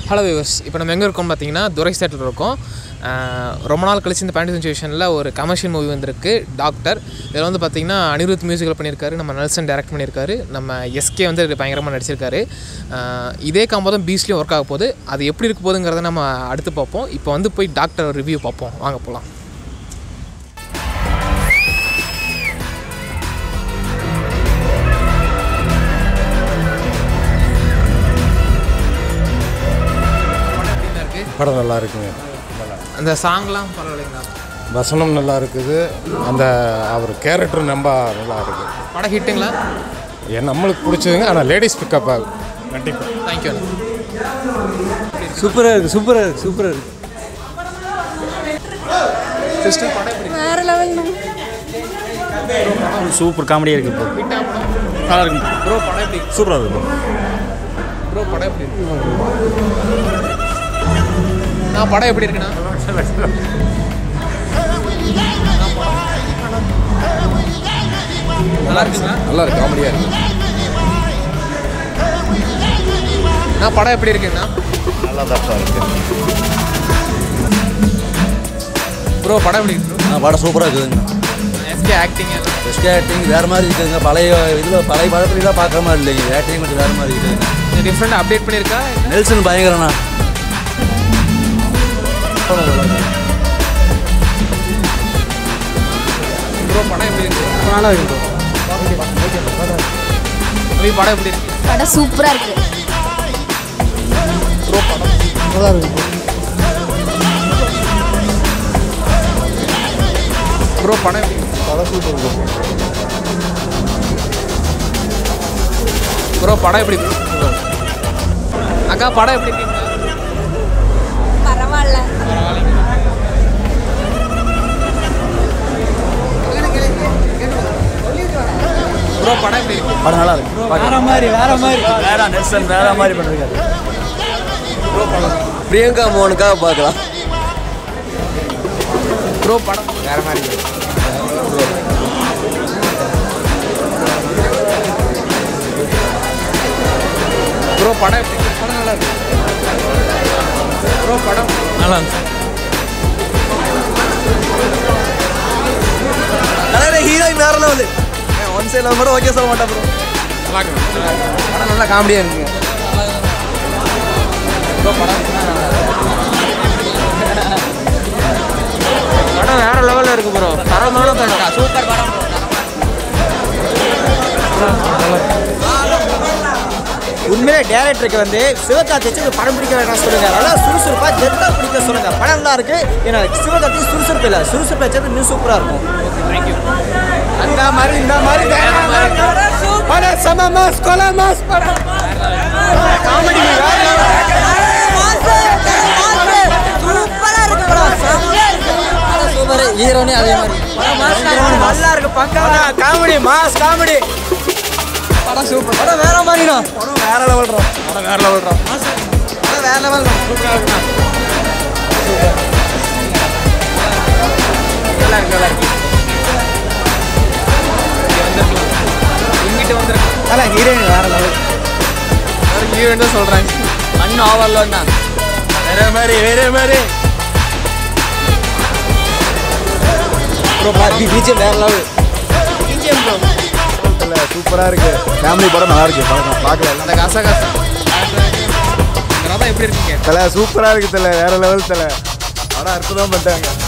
hello viewers இப்போ நம்ம எங்கே இருக்கோம் பார்த்தீங்கன்னா துரை தேட்டரில் இருக்கோம் அஹ் ரொம்ப நாள் கழிச்சு இந்த பேண்டி சுச்சுவேஷனில் ஒரு கமர்ஷியல் மூவி வந்திருக்கு டாக்டர் இதில் வந்து பார்த்தீங்கன்னா அனிருத் மியூசிக்கில் பண்ணியிருக்காரு நம்ம நெல்சன் டைரக்ட் பண்ணியிருக்காரு நம்ம எஸ்கே வந்து இதுல பயங்கரமாக நடிச்சிருக்காரு அஹ் இதே காம்போ தான் பீஸ்லேயும் ஒர்க் ஆக போகுது அது எப்படி இருக்க போகுதுங்கிறத நம்ம அடுத்து பார்ப்போம் இப்போ வந்து போய் டாக்டர் ரிவ்யூ பார்ப்போம் வாங்க போகலாம் படம் நல்லா இருக்குங்க அந்த சாங்லாம் பரவாயில்லைங்களா வசனம் நல்லா இருக்குது அந்த அவர் கேரக்டர் ரொம்ப நல்லா இருக்குது படம் ஹிட்டுங்களா என் நம்மளுக்கு பிடிச்சதுங்க ஆனால் லேடிஸ் பிக்கப் ஆகும் கண்டிப்பாக தேங்க்யூ சூப்பராக இருக்குது சூப்பராக இருக்குது சூப்பராக இருக்குது சிஸ்டர் படம் எப்படி வேற லெவல் சூப்பர் காமெடியாக இருக்குது இப்போ ஹிட் ஆகணும் நல்லா இருக்கு ப்ரோ படம் எப்படி சூப்பராக இருக்கும் ப்ரோ படம் எப்படி இருக்கு நான் படம் எப்படி இருக்குண்ணா நல்லா இருக்குங்களா நல்லா இருக்கு காமெடியாக இருக்கு நான் படம் எப்படி இருக்குண்ணா நல்லா தான் இருக்கு ப்ரோ படம் எப்படி இருக்கு ஆ படம் சூப்பராக இருக்குதுங்க எஸ்கே ஆக்டிங் எஸ்கே ஆக்டிங் வேறு மாதிரி இருக்குதுங்க பழைய இதில் பழைய படத்துலாம் பார்க்குற மாதிரி இல்லைங்க ஆக்டிங் கொஞ்சம் வேறு மாதிரி இருக்குதுங்க டிஃப்ரெண்ட் அப்டேட் பண்ணியிருக்கா நெல்சன் பயங்கரண்ணா ப்ரோ படம் எப்படி இருக்கு நல்லா இருக்கு ரவி படம் எப்படி இருக்கு படம் சூப்பரா இருக்கு ப்ரோ படம் எப்படி இருக்கு ப்ரோ படம் எப்படி இருக்கு அக்கா படம் எப்படி இருக்கு பரவாயில்ல ப்ரோ படம் எப்படி இருக்கு படம் நல்லா இருக்கு வேற மாதிரி வேற மாதிரி வேற நெல்சன் வேற மாதிரி பண்ணிருக்காரு பிரியங்கா மோகனுக்காக பார்க்கலாம் ப்ரோ படம் வேற மாதிரி இருக்கு ப்ரோ படம் எப்படி இருக்கு படம் நல்லா இருக்கு ப்ரோ படம் நல்லா இருந்துச்சு தலைவரே ஹீரோயின் வேற லெவலு ஒன் சைடில் மட்டும் ஓகே சொல்ல மாட்டேன் ப்ரோ நல்லா இருக்கு நல்லா இருக்கு படம் நல்லா காமெடியாக இருக்குங்க ப்ரோ படம் படம் வேற லெவலில் இருக்கு ப்ரோ தரமான படம் சூப்பர் படம் உண்மையிலே டேரக்டருக்கு வந்து சிவகார்த்தி வச்சு ஒரு படம் பிடிக்க வேணாம் சொல்லுங்க நல்லா சுறுசுறுப்பாக ஜெட்டா பிடிக்க சொல்லுங்க படம் நல்லா இருக்கு ஏன்னா சிவகார்த்தி சுறுசுறுப்பு இல்லை சுறுசுறுப்பு வச்சது இன்னும் சூப்பராக இருக்கும் அந்த மாதிரி இந்த மாதிரி வேற மாதிரி படம் செம மாஸ் கொலை மாஸ் படம் காமெடி சூப்பர் ஹீரோனே அதே மாதிரி நல்லா இருக்கு பக்கா காமெடி மாஸ் காமெடி படம் சூப்பர் படம் வேற மாதிரிண்ணா படம் வேற லெவல் படம் வேற லெவல் படம் வேற லெவல் சூப்பராக இருக்குண்ணா நல்லா இருக்கு நல்லா இருக்கு இங்கிட்ட வந்துருக்கு நல்லா ஹீரோயின் வேற லெவல் ஹீரோயின் தான் சொல்கிறாங்க மண் ஓவர்லோண்ணா வேற மாதிரி வேற மாதிரி ப்ரோ பிஜிஎம் வேற லெவல் சூப்பராக இருக்கு ஃபேமிலி படம் நல்லா இருக்கு பார்க்கலாம் பார்க்கலாம் அந்த கச கச ரதம் எப்படி இருக்கீங்க தலை சூப்பராக இருக்கு தலை வேற லெவல் தலை படம் அற்புதம் பண்ணிட்டாங்க